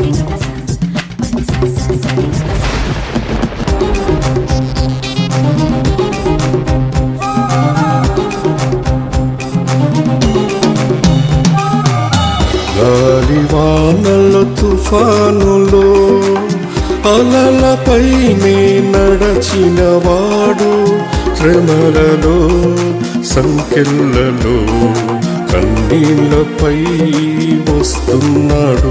గాలివానల తుఫానులో అలలపైనే నడచిన వాడు శ్రమలలో సంకెళ్ళలో కన్నీళ్లపై వస్తున్నాడు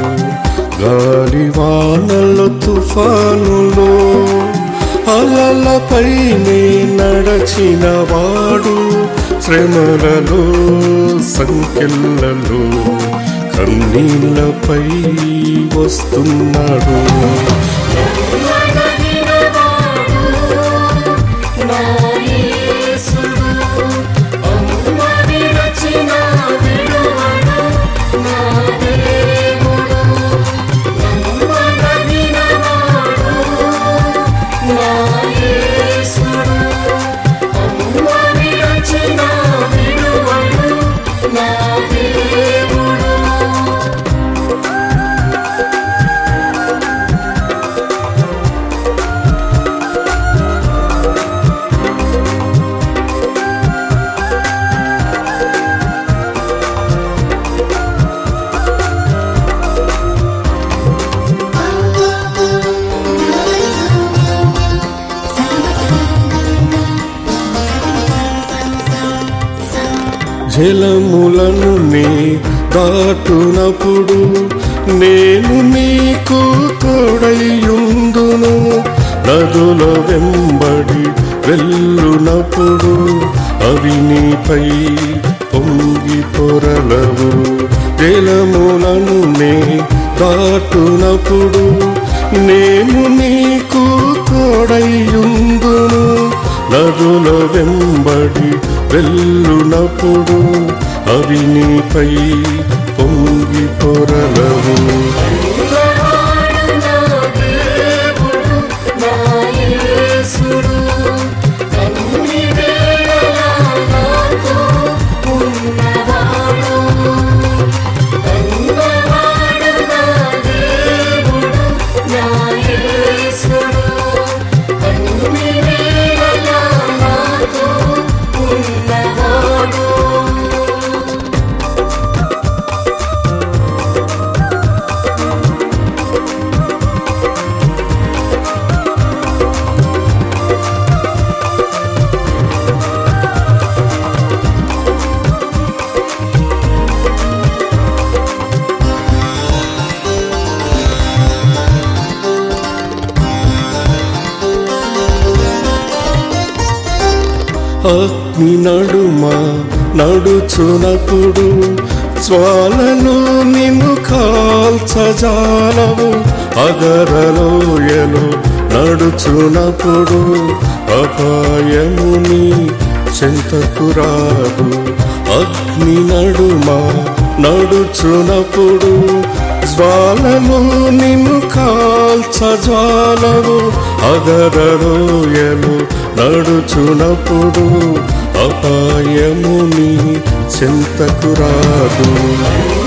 గాలివానల తుఫానులో అలలపైనే నడచిన వాడు శ్రమలలో సంఖ్యలలో కన్నీళ్లపై వస్తున్నాడు జలములను నే దాటునప్పుడు నేను నీకు తోడయుందును నదుల వెంబడి వెళ్ళునప్పుడు అవి నీపై పొంగి పొరలవు జలములను నే దాటునప్పుడు నేను నీకు తోడయుందును నదుల వెంబడి వెళ్ళునప్పుడు అవి నీపై పొంగి పొరలవు అగ్ని నడుమ నడుచునప్పుడు జ్వాలలు నిన్ను కాల్చజాలవు అగరలోయలు నడుచునప్పుడు అపాయముని చెంతకు రాదు అగ్ని నడుమ నడుచునప్పుడు జ్వాలలు నిన్ను కాల్చ జ్వాలవు అగరలోయలు నడుచునప్పుడు అపాయముని చెంతకు రాదు